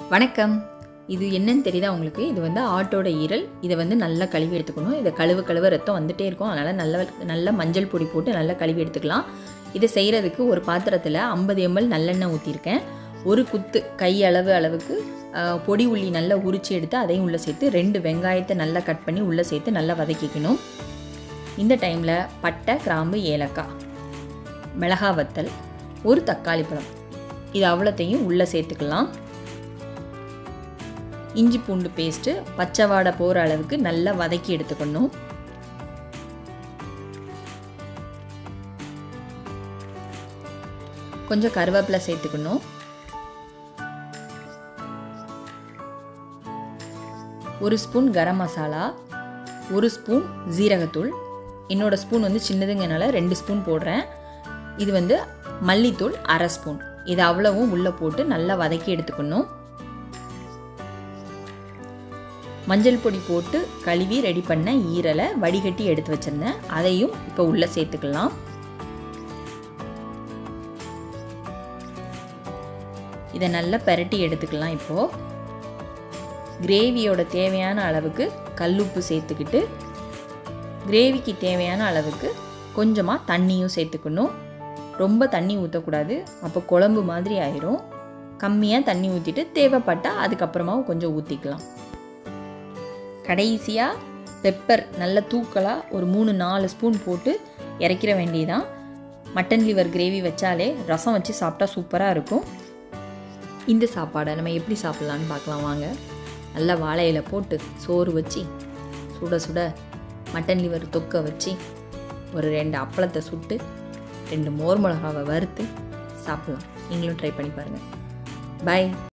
வணக்கம் இது என்னன்னு தெரியுதா உங்களுக்கு இது வந்து ஆட்டோட ஈரல் இதை வந்து நல்லா கழுவி எடுத்துக்கணும் இதை கழுவு கழுவ ரத்தம் வந்துட்டே இருக்கும் அதனால் நல்ல நல்ல மஞ்சள் பொடி போட்டு நல்லா கழுவி எடுத்துக்கலாம் இதை செய்கிறதுக்கு ஒரு பாத்திரத்தில் ஐம்பது எம்எல் நல்லெண்ணெய் ஊற்றிருக்கேன் ஒரு குத்து கை அளவு அளவுக்கு ஆஹ், பொடி உள்ளி நல்லா உரிச்சு எடுத்து அதையும் உள்ளே சேர்த்து ரெண்டு வெங்காயத்தை நல்லா கட் பண்ணி உள்ளே சேர்த்து நல்லா வதக்கிக்கணும் இந்த டைமில் பட்டை கிராம்பு ஏலக்காய் மிளகா வத்தல் ஒரு தக்காளி பழம் இது அவ்வளோத்தையும் உள்ளே சேர்த்துக்கலாம் இஞ்சி பூண்டு பேஸ்ட்டு பச்சை வாடை போகிற அளவுக்கு நல்லா வதக்கி எடுத்துக்கணும் கொஞ்சம் கருவேப்பிலை சேர்த்துக்கணும் ஒரு ஸ்பூன் கரம் மசாலா ஒரு ஸ்பூன் ஜீரகத்தூள் என்னோட ஸ்பூன் வந்து சின்னதுங்கனால ரெண்டு ஸ்பூன் போடுறேன் இது வந்து மல்லித்தூள் அரை ஸ்பூன் இது அவ்வளவும் உள்ளே போட்டு நல்லா வதக்கி எடுத்துக்கணும் மஞ்சள் பொடி போட்டு கழுவி ரெடி பண்ண ஈரலை வடிகட்டி எடுத்து வச்சிருந்தேன் அதையும் இப்போ உள்ளே சேர்த்துக்கலாம் இதை நல்லா பெரட்டி எடுத்துக்கலாம் இப்போது கிரேவியோட தேவையான அளவுக்கு கல்லுப்பு சேர்த்துக்கிட்டு கிரேவிக்கு தேவையான அளவுக்கு கொஞ்சமாக தண்ணியும் சேர்த்துக்கணும் ரொம்ப தண்ணி ஊற்றக்கூடாது அப்போ குழம்பு மாதிரி ஆயிரும் கம்மியாக தண்ணி ஊற்றிட்டு தேவைப்பட்டால் அதுக்கப்புறமா கொஞ்சம் ஊற்றிக்கலாம் கடைசியாக பெப்பர் நல்ல தூக்கலாக ஒரு மூணு நாலு ஸ்பூன் போட்டு இறக்கிற வேண்டியதான் மட்டன் லிவர் கிரேவி வச்சாலே ரசம் வச்சு சாப்பிட்டா சூப்பராக இருக்கும் இந்த சாப்பாடை நம்ம எப்படி சாப்பிட்லான்னு பார்க்கலாம் வாங்க நல்லா வாழை இலை போட்டு சோறு வச்சு சுட சுட மட்டன் லிவர் தொக்கை வச்சு ஒரு ரெண்டு அப்பளத்தை சுட்டு ரெண்டு மோர் மிளகாவை வறுத்து சாப்பிட்லாம் நீங்களும் ட்ரை பண்ணி பாருங்கள் பை